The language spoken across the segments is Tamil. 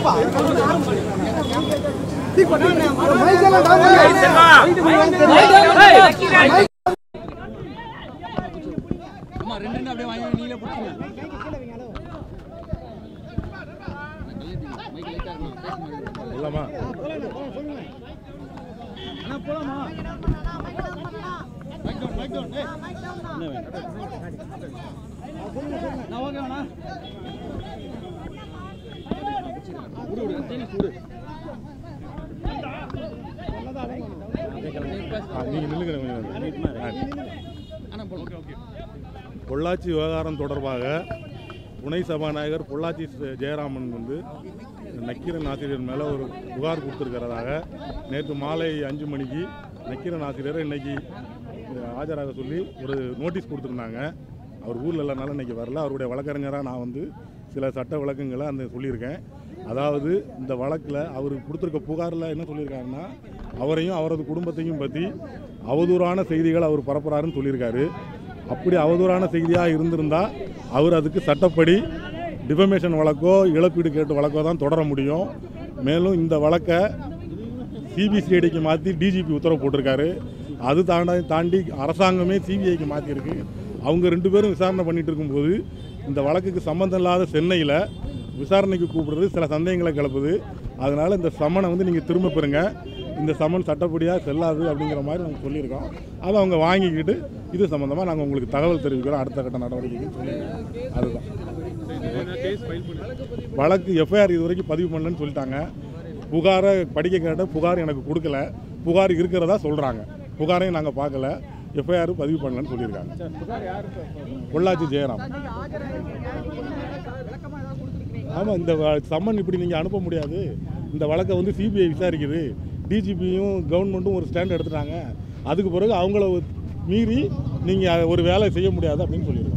இல்லாமா ஆ, நீங்க நில்லுங்க கொஞ்சம் நேரம். பொள்ளாச்சி விவகாரம் தொடர்பாக துணை சபாநாயகர் பொள்ளாச்சி ச- ஜெயராமன் வந்து நக்கீரன் ஆசிரியர் மேலே ஒரு புகார் கொடுத்துருக்கிறதாக நேற்று மாலை அஞ்சு மணிக்கு நக்கீரன் ஆசிரியரை இன்னைக்கு அஹ், ஆஜராக சொல்லி ஒரு நோட்டீஸ் கொடுத்துருந்தாங்க அவர் ஊரில் இல்லைனால இன்னைக்கு வரல அவருடைய வழக்கறிஞராக நான் வந்து சில சட்ட விளக்கங்களை அந்த சொல்லியிருக்கேன் அதாவது இந்த வழக்கில் அவர் கொடுத்துருக்க புகாரில் என்ன சொல்லியிருக்காருன்னா அவரையும் அவரது குடும்பத்தையும் பற்றி அவதூறான செய்திகள் அவர் பரப்புறாருன்னு சொல்லியிருக்காரு அப்படி அவதூறான செய்தியாக இருந்திருந்தா அவர் அதுக்கு சட்டப்படி டிஃபமேஷன் வழக்கோ இழப்பீடு கேட்டு வழக்கோ தான் தொடர முடியும் மேலும் இந்த வழக்கை சிபிசிஐடிக்கு மாற்றி டிஜிபி உத்தரவு போட்டிருக்காரு அது தாண்டி தாண்டி அரசாங்கமே சிபிஐக்கு மாற்றிருக்கு அவங்க ரெண்டு பேரும் விசாரணை பண்ணிட்டு இருக்கும்போது இந்த வழக்குக்கு சம்மந்தம் இல்லாத சென்னையில் விசாரணைக்கு கூப்பிடுறது சில சந்தேகங்களை கிளப்புது அதனால் இந்த சம்மனை வந்து நீங்கள் திரும்ப பெறுங்க இந்த சம்மன் சட்டப்படியாக செல்லாது அப்படிங்கிற மாதிரி நாங்கள் சொல்லியிருக்கோம் அதை அவங்க வாங்கிக்கிட்டு இது சம்மந்தமாக நாங்கள் உங்களுக்கு தகவல் தெரிவிக்கிறோம் அடுத்த கட்ட நடவடிக்கைக்கு சொல்லியிருக்கோம் அதுதான் வழக்கு எஃப்ஐஆர் இது வரைக்கும் பதிவு பண்ணலன்னு சொல்லிட்டாங்க புகாரை படிக்க கேட்ட புகார் எனக்கு கொடுக்கல புகார் இருக்கிறதா சொல்கிறாங்க புகாரையும் நாங்கள் பார்க்கல எஃப்ஐஆர் பதிவு பண்ணலன்னு சொல்லியிருக்காங்க பொள்ளாச்சி ஜெயராம் ஆமாம் இந்த வ- சம்மன் இப்படி நீங்கள் அனுப்ப முடியாது இந்த வழக்கை வந்து சிபிஐ விசாரிக்குது டிஜிபியும் கவர்மெண்ட்டும் ஒரு ஸ்டாண்ட் எடுத்துட்டாங்க அதுக்கு பிறகு அவங்கள மீறி நீங்கள் ஒரு வேலை செய்ய முடியாது அப்படின்னு சொல்லியிருக்காங்க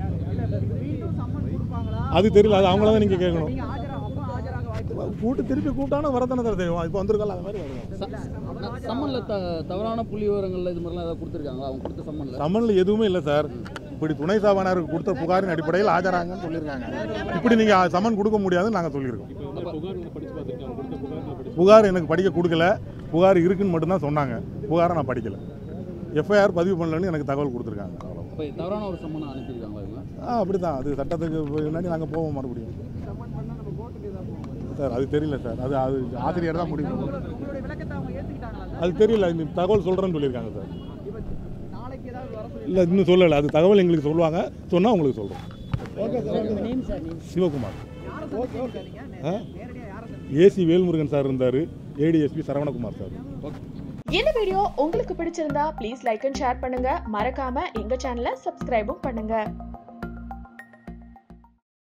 அது தெரியல அது அவங்கள தான் நீங்கள் கேட்கணும் கூட்டு திருப்பி கூப்பிட்டானா வரத்தானே சார் தெரியும் இப்போ வந்திருக்கல அது மாதிரி வரும் சம்மன்ல த தவறான புள்ளி விவரங்கள்ல இது மாதிரிலாம் ஏதாவது கொடுத்துருக்காங்களா அவங்க கொடுத்த சம்மன்ல சம்மனில் எதுவுமே இல்லை சார் இப்படி துணை சபாநாயகருக்கு கொடுத்த புகாரின் அடிப்படையில் ஆஜராங்கன்னு சொல்லியிருக்காங்க இப்படி நீங்கள் சம்மன் கொடுக்க முடியாதுன்னு நாங்கள் சொல்லியிருக்கோம் புகார் எனக்கு படிக்க கொடுக்கல புகார் இருக்குன்னு மட்டும்தான் சொன்னாங்க புகாரை நான் படிக்கல எஃப்ஐஆர் பதிவு பண்ணலன்னு எனக்கு தகவல் கொடுத்துருக்காங்க அவ்வளோ இப்போ தவறான ஒரு சம்மனை அனுப்பியிருக்காங்களா இவங்க ஆ அப்படி தான் அது சட்டத்துக்கு முன்னாடி நாங்கள் போவோம் மறுபடியும் சார் அது தெரியல சார் அது அது ஆசிரியர் தான் முடியும் அது தெரியல இந்த தகவல் சொல்கிறேன்னு சொல்லியிருக்காங்க சார் இல்லை இன்னும் சொல்லலை அது தகவல் எங்களுக்கு சொல்லுவாங்க சொன்னால் உங்களுக்கு சொல்கிறோம் சிவகுமார் ஆ ஏசி வேல்முருகன் சார் இருந்தார் ஏடிஎஸ்பி சரவணகுமார் சார் இந்த வீடியோ உங்களுக்கு பிடிச்சிருந்தா ப்ளீஸ் லைக் அண்ட் ஷேர் பண்ணுங்க மறக்காம எங்க சேனலை சப்ஸ்கிரைபும் பண்ணுங்க